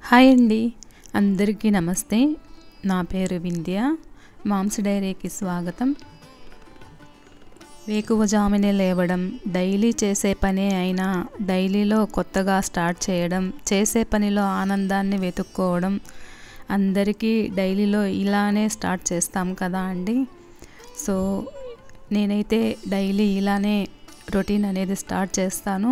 hi అండి అందరికీ నమస్తే నా పేరు వింధ్య మాంస్ డైరీకి స్వాగతం వేకువజామునే లేవడం డైలీ చేసే పనే అయినా డైలీలో కొత్తగా స్టార్ట్ చేయడం చేసే పనిలో ఆనందాన్ని వెతుక్కోవడం అందరికీ డైలీలో ఇలానే స్టార్ట్ చేస్తాం కదా అండి సో నేనైతే డైలీ ఇలానే రొటీన్ అనేది స్టార్ట్ చేస్తాను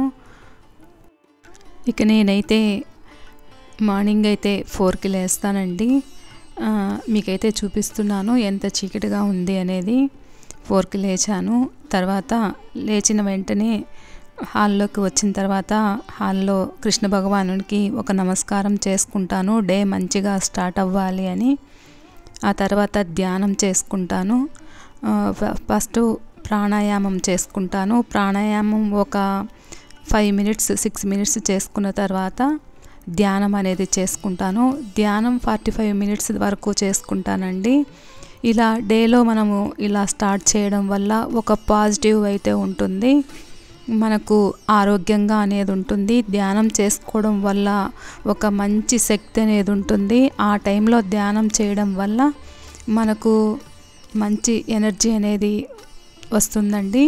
ఇక నేనైతే మార్నింగ్ అయితే ఫోర్కి లేస్తానండి ఆ, మీకైతే చూపిస్తున్నాను ఎంత చీకటిగా ఉంది అనేది ఫోర్కి లేచాను తర్వాత లేచిన వెంటనే హాల్లోకి వచ్చిన తర్వాత హాల్లో కృష్ణ భగవానుడికి ఒక నమస్కారం చేసుకుంటాను డే మంచిగా స్టార్ట్ అవ్వాలి అని ఆ తర్వాత ధ్యానం చేసుకుంటాను ఆ, ఫ- ఫస్ట్ ప్రాణాయామం చేసుకుంటాను ప్రాణాయామం ఒక ఫైవ్ మినిట్స్ సిక్స్ మినిట్స్ చేసుకున్న తర్వాత ధ్యానం అనేది చేసుకుంటాను ధ్యానం ఫార్టీ ఫైవ్ మినిట్స్ వరకు చేసుకుంటానండి ఇలా డేలో మనము ఇలా స్టార్ట్ చేయడం వల్ల ఒక పాజిటివ్ అయితే ఉంటుంది మనకు ఆరోగ్యంగా అనేది ఉంటుంది ధ్యానం చేసుకోవడం వల్ల ఒక మంచి శక్తి అనేది ఉంటుంది ఆ టైంలో ధ్యానం చేయడం వల్ల మనకు మంచి ఎనర్జీ అనేది వస్తుందండి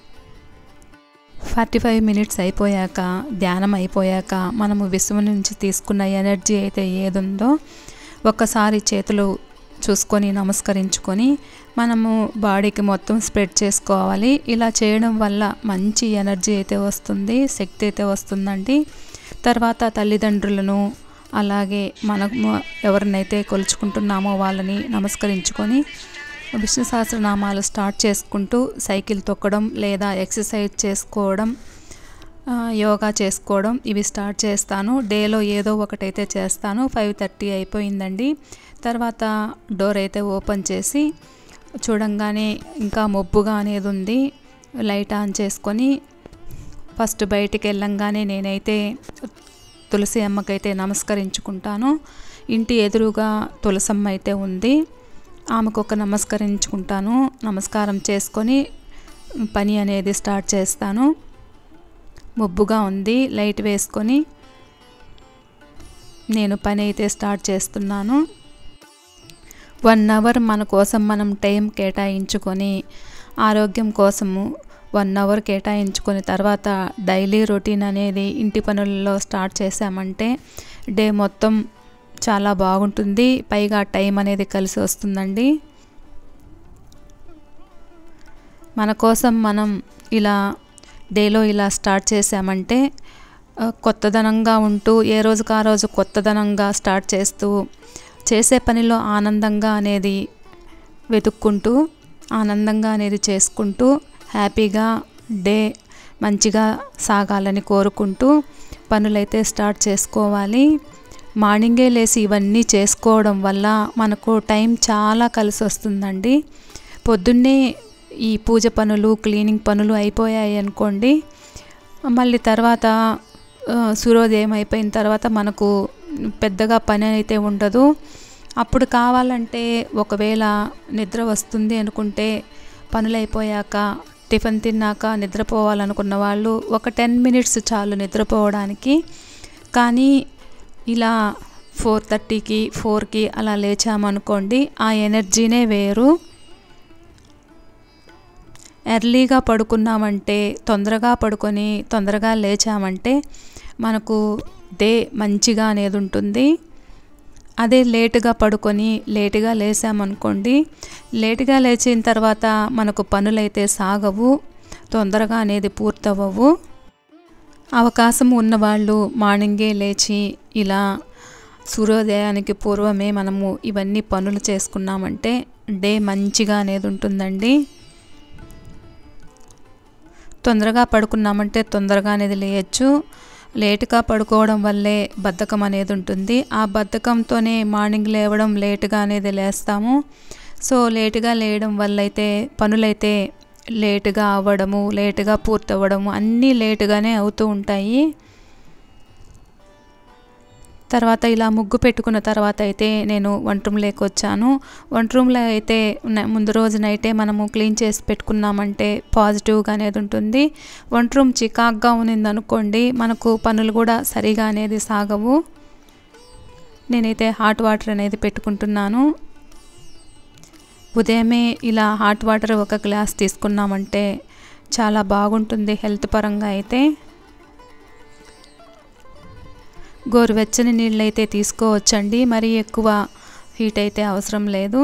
ఫార్టీ ఫైవ్ మినిట్స్ అయిపోయాక ధ్యానం అయిపోయాక మనము విశ్వం నుంచి తీసుకున్న ఎనర్జీ అయితే ఏదుందో ఒక్కసారి చేతులు చూసుకొని నమస్కరించుకొని మనము బాడీకి మొత్తం స్ప్రెడ్ చేసుకోవాలి ఇలా చేయడం వల్ల మంచి ఎనర్జీ అయితే వస్తుంది శక్తి అయితే వస్తుందండి తర్వాత తల్లిదండ్రులను అలాగే మనము ఎవరినైతే కొలుచుకుంటున్నామో వాళ్ళని నమస్కరించుకొని విష్ణు సహస్రనామాలు స్టార్ట్ చేసుకుంటూ సైకిల్ తొక్కడం లేదా ఎక్సర్సైజ్ చేసుకోవడం ఆ, యోగా చేసుకోవడం ఇవి స్టార్ట్ చేస్తాను డేలో ఏదో ఒకటైతే చేస్తాను ఫైవ్ థర్టీ అయిపోయిందండి తర్వాత డోర్ అయితే ఓపెన్ చేసి చూడంగానే ఇంకా మబ్బుగా అనేది ఉంది లైట్ ఆన్ చేసుకొని ఫస్ట్ బయటికి వెళ్ళంగానే నేనైతే తులసి అమ్మకైతే నమస్కరించుకుంటాను ఇంటి ఎదురుగా తులసమ్మ అయితే ఉంది ఆమెకు ఒక నమస్కరించుకుంటాను నమస్కారం చేసుకొని పని అనేది స్టార్ట్ చేస్తాను మబ్బుగా ఉంది లైట్ వేసుకొని నేను పని అయితే స్టార్ట్ చేస్తున్నాను వన్ అవర్ మన కోసం మనం టైం కేటాయించుకొని ఆరోగ్యం కోసము వన్ అవర్ కేటాయించుకొని తర్వాత డైలీ రొటీన్ అనేది ఇంటి పనులలో స్టార్ట్ చేసామంటే డే మొత్తం చాలా బాగుంటుంది పైగా టైం అనేది కలిసి వస్తుందండి మన కోసం మనం ఇలా డేలో ఇలా స్టార్ట్ చేసామంటే ఆ, కొత్తదనంగా ఉంటూ ఏ రోజుకు ఆ రోజు కొత్తదనంగా స్టార్ట్ చేస్తూ చేసే పనిలో ఆనందంగా అనేది వెతుక్కుంటూ ఆనందంగా అనేది చేసుకుంటూ హ్యాపీగా డే మంచిగా సాగాలని కోరుకుంటూ పనులైతే స్టార్ట్ చేసుకోవాలి మార్నింగే లేసి ఇవన్నీ చేసుకోవడం వల్ల మనకు టైం చాలా కలిసి వస్తుందండి పొద్దున్నే ఈ పూజ పనులు క్లీనింగ్ పనులు అయిపోయాయి అనుకోండి మళ్ళీ తర్వాత ఆ, సూర్యోదయం అయిపోయిన తర్వాత మనకు పెద్దగా పని అయితే ఉండదు అప్పుడు కావాలంటే ఒకవేళ నిద్ర వస్తుంది అనుకుంటే పనులు అయిపోయాక టిఫిన్ తిన్నాక నిద్రపోవాలనుకున్న వాళ్ళు ఒక టెన్ మినిట్స్ చాలు నిద్రపోవడానికి కానీ ఇలా ఫోర్ థర్టీకి ఫోర్కి అలా లేచామనుకోండి ఆ ఎనర్జీనే వేరు ఎర్లీగా పడుకున్నామంటే తొందరగా పడుకొని తొందరగా లేచామంటే మనకు డే మంచిగా అనేది ఉంటుంది అదే లేటుగా పడుకొని లేటుగా లేసామనుకోండి లేటుగా లేచిన తర్వాత మనకు పనులైతే సాగవు తొందరగా అనేది పూర్తవ్వవు అవకాశం ఉన్నవాళ్ళు మార్నింగే లేచి ఇలా సూర్యోదయానికి పూర్వమే మనము ఇవన్నీ పనులు చేసుకున్నామంటే డే మంచిగా అనేది ఉంటుందండి తొందరగా పడుకున్నామంటే తొందరగా అనేది లేయచ్చు లేటుగా పడుకోవడం వల్లే బద్ధకం అనేది ఉంటుంది ఆ బద్ధకంతోనే మార్నింగ్ లేవడం లేటుగా అనేది లేస్తాము సో లేటుగా లేయడం వల్ల అయితే పనులైతే లేటుగా అవ్వడము లేటుగా పూర్తవ్వడము అన్నీ లేటుగానే అవుతూ ఉంటాయి తర్వాత ఇలా ముగ్గు పెట్టుకున్న తర్వాత అయితే నేను వంట రూమ్లోకి వచ్చాను వంట రూమ్లో అయితే న- ముందు రోజు నైటే మనము క్లీన్ చేసి పెట్టుకున్నామంటే పాజిటివ్గా అనేది ఉంటుంది వంట రూమ్ చికాక్గా ఉన్నింది అనుకోండి మనకు పనులు కూడా సరిగా అనేది సాగవు నేనైతే హాట్ వాటర్ అనేది పెట్టుకుంటున్నాను ఉదయమే ఇలా హాట్ వాటర్ ఒక గ్లాస్ తీసుకున్నామంటే చాలా బాగుంటుంది హెల్త్ పరంగా అయితే గోరువెచ్చని నీళ్ళు అయితే తీసుకోవచ్చండి మరీ ఎక్కువ హీట్ అయితే అవసరం లేదు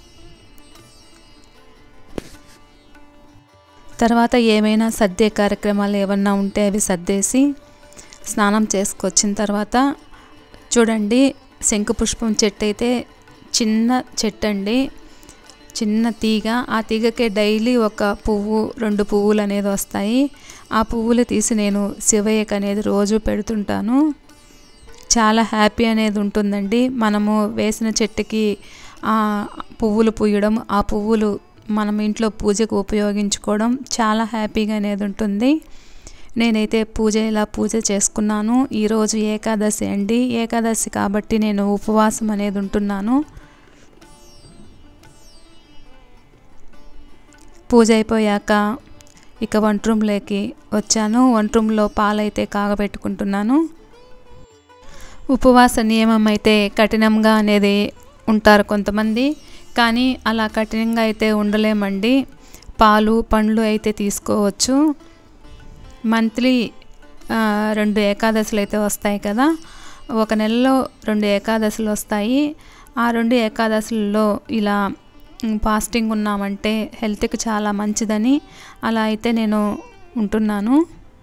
తర్వాత ఏమైనా సర్దే కార్యక్రమాలు ఏమన్నా ఉంటే అవి సర్దేసి స్నానం చేసుకొచ్చిన తర్వాత చూడండి శంకుపుష్పం చెట్టు అయితే చిన్న చెట్టు అండి చిన్న తీగ ఆ తీగకే డైలీ ఒక పువ్వు రెండు పువ్వులు అనేది వస్తాయి ఆ పువ్వులు తీసి నేను శివయ్యకు అనేది రోజు పెడుతుంటాను చాలా హ్యాపీ అనేది ఉంటుందండి మనము వేసిన చెట్టుకి ఆ పువ్వులు పూయడం ఆ పువ్వులు మనం ఇంట్లో పూజకు ఉపయోగించుకోవడం చాలా హ్యాపీగా అనేది ఉంటుంది నేనైతే పూజ ఇలా పూజ చేసుకున్నాను ఈరోజు ఏకాదశి అండి ఏకాదశి కాబట్టి నేను ఉపవాసం అనేది ఉంటున్నాను పూజ అయిపోయాక ఇక వంట రూమ్లోకి వచ్చాను వంట రూమ్లో పాలైతే కాగబెట్టుకుంటున్నాను ఉపవాస నియమం అయితే కఠినంగా అనేది ఉంటారు కొంతమంది కానీ అలా కఠినంగా అయితే ఉండలేమండి పాలు పండ్లు అయితే తీసుకోవచ్చు మంత్లీ రెండు ఏకాదశులు అయితే వస్తాయి కదా ఒక నెలలో రెండు ఏకాదశులు వస్తాయి ఆ రెండు ఏకాదశులలో ఇలా ఫాస్టింగ్ ఉన్నామంటే హెల్త్కి చాలా మంచిదని అలా అయితే నేను ఉంటున్నాను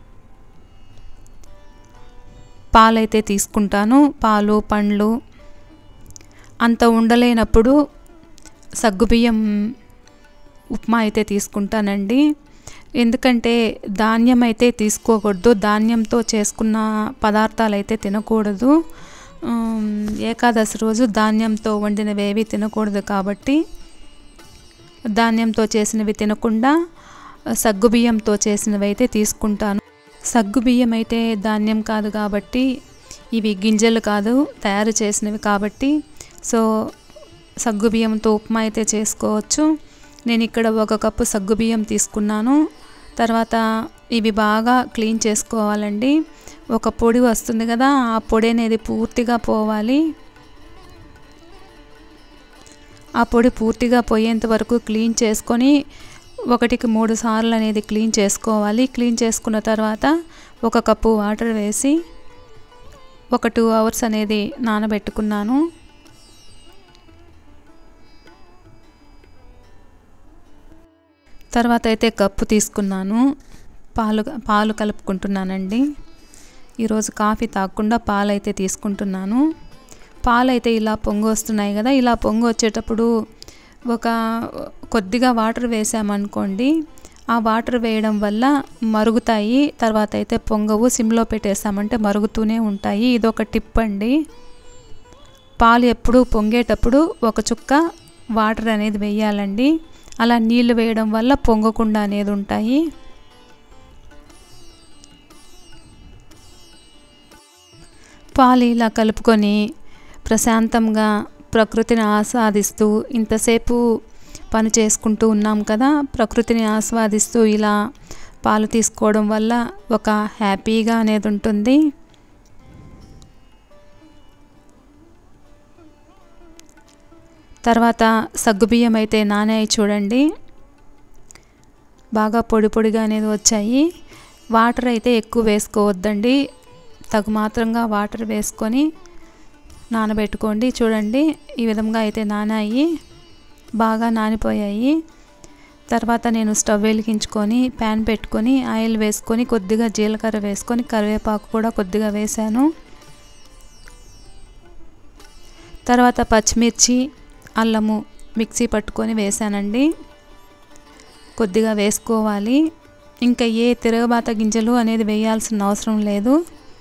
పాలైతే తీసుకుంటాను పాలు పండ్లు అంత ఉండలేనప్పుడు సగ్గుబియ్యం ఉప్మా అయితే తీసుకుంటానండి ఎందుకంటే ధాన్యం అయితే తీసుకోకూడదు ధాన్యంతో చేసుకున్న పదార్థాలు అయితే తినకూడదు ఏకాదశి రోజు ధాన్యంతో వండినవి ఏవి తినకూడదు కాబట్టి ధాన్యంతో చేసినవి తినకుండా సగ్గుబియ్యంతో చేసినవి అయితే తీసుకుంటాను సగ్గుబియ్యం అయితే ధాన్యం కాదు కాబట్టి ఇవి గింజలు కాదు తయారు చేసినవి కాబట్టి సో సగ్గుబియ్యంతో ఉప్మా అయితే చేసుకోవచ్చు నేను ఇక్కడ ఒక కప్పు సగ్గుబియ్యం తీసుకున్నాను తర్వాత ఇవి బాగా క్లీన్ చేసుకోవాలండి ఒక పొడి వస్తుంది కదా ఆ పొడి అనేది పూర్తిగా పోవాలి ఆ పొడి పూర్తిగా పోయేంత వరకు క్లీన్ చేసుకొని ఒకటికి మూడు సార్లు అనేది క్లీన్ చేసుకోవాలి క్లీన్ చేసుకున్న తర్వాత ఒక కప్పు వాటర్ వేసి ఒక టూ అవర్స్ అనేది నానబెట్టుకున్నాను తర్వాత అయితే కప్పు తీసుకున్నాను పాలు పాలు కలుపుకుంటున్నానండి ఈరోజు కాఫీ తాగకుండా పాలు అయితే తీసుకుంటున్నాను పాలు అయితే ఇలా పొంగు వస్తున్నాయి కదా ఇలా పొంగు వచ్చేటప్పుడు ఒక కొద్దిగా వాటర్ వేసామనుకోండి ఆ వాటర్ వేయడం వల్ల మరుగుతాయి తర్వాత అయితే పొంగవు సిమ్లో పెట్టేసామంటే మరుగుతూనే ఉంటాయి ఇదొక టిప్ అండి పాలు ఎప్పుడు పొంగేటప్పుడు ఒక చుక్క వాటర్ అనేది వేయాలండి అలా నీళ్లు వేయడం వల్ల పొంగకుండా అనేది ఉంటాయి పాలు ఇలా కలుపుకొని ప్రశాంతంగా ప్రకృతిని ఆస్వాదిస్తూ ఇంతసేపు పని చేసుకుంటూ ఉన్నాం కదా ప్రకృతిని ఆస్వాదిస్తూ ఇలా పాలు తీసుకోవడం వల్ల ఒక హ్యాపీగా అనేది ఉంటుంది తర్వాత సగ్గుబియ్యం అయితే నానాయి చూడండి బాగా పొడి పొడిగా అనేది వచ్చాయి వాటర్ అయితే ఎక్కువ వేసుకోవద్దండి తగు మాత్రంగా వాటర్ వేసుకొని నానబెట్టుకోండి చూడండి ఈ విధంగా అయితే నానాయి బాగా నానిపోయాయి తర్వాత నేను స్టవ్ వెలిగించుకొని ప్యాన్ పెట్టుకొని ఆయిల్ వేసుకొని కొద్దిగా జీలకర్ర వేసుకొని కరివేపాకు కూడా కొద్దిగా వేశాను తర్వాత పచ్చిమిర్చి అల్లము మిక్సీ పట్టుకొని వేసానండి కొద్దిగా వేసుకోవాలి ఇంకా ఏ తిరగబాత గింజలు అనేది వేయాల్సిన అవసరం లేదు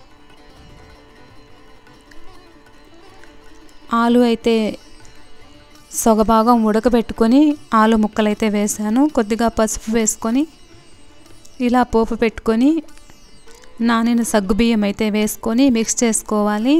ఆలు అయితే సొగభాగం ఉడకబెట్టుకొని ఆలు ముక్కలైతే వేసాను కొద్దిగా పసుపు వేసుకొని ఇలా పోపు పెట్టుకొని నానిన సగ్గుబియ్యం అయితే వేసుకొని మిక్స్ చేసుకోవాలి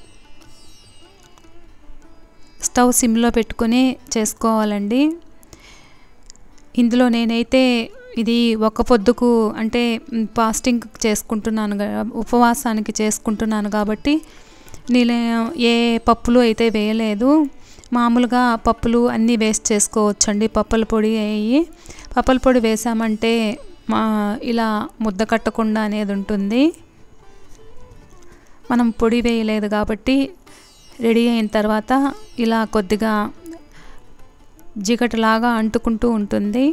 స్టవ్ సిమ్లో పెట్టుకొని చేసుకోవాలండి ఇందులో నేనైతే ఇది ఒక పొద్దుకు అంటే ఫాస్టింగ్ చేసుకుంటున్నాను ఉపవాసానికి చేసుకుంటున్నాను కాబట్టి నేను ఏ పప్పులు అయితే వేయలేదు మామూలుగా పప్పులు అన్నీ వేస్ట్ చేసుకోవచ్చండి పప్పుల పొడి వేయి పప్పుల పొడి వేసామంటే మా ఇలా ముద్ద కట్టకుండా అనేది ఉంటుంది మనం పొడి వేయలేదు కాబట్టి రెడీ అయిన తర్వాత ఇలా కొద్దిగా జిగటలాగా అంటుకుంటూ ఉంటుంది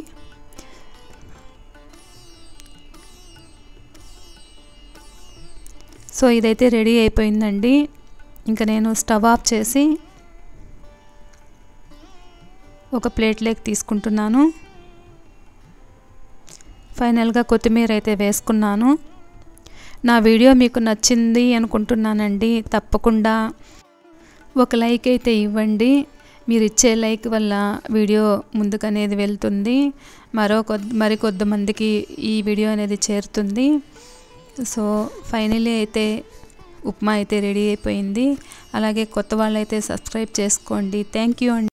సో ఇదైతే రెడీ అయిపోయిందండి ఇంకా నేను స్టవ్ ఆఫ్ చేసి ఒక ప్లేట్లోకి తీసుకుంటున్నాను ఫైనల్గా కొత్తిమీర అయితే వేసుకున్నాను నా వీడియో మీకు నచ్చింది అనుకుంటున్నానండి తప్పకుండా ఒక లైక్ అయితే ఇవ్వండి మీరు ఇచ్చే లైక్ వల్ల వీడియో ముందుకు అనేది వెళ్తుంది మరో కొద్ది మరి కొద్దిమందికి ఈ వీడియో అనేది చేరుతుంది సో ఫైనలీ అయితే ఉప్మా అయితే రెడీ అయిపోయింది అలాగే కొత్త వాళ్ళు అయితే సబ్స్క్రైబ్ చేసుకోండి థ్యాంక్ యూ అండి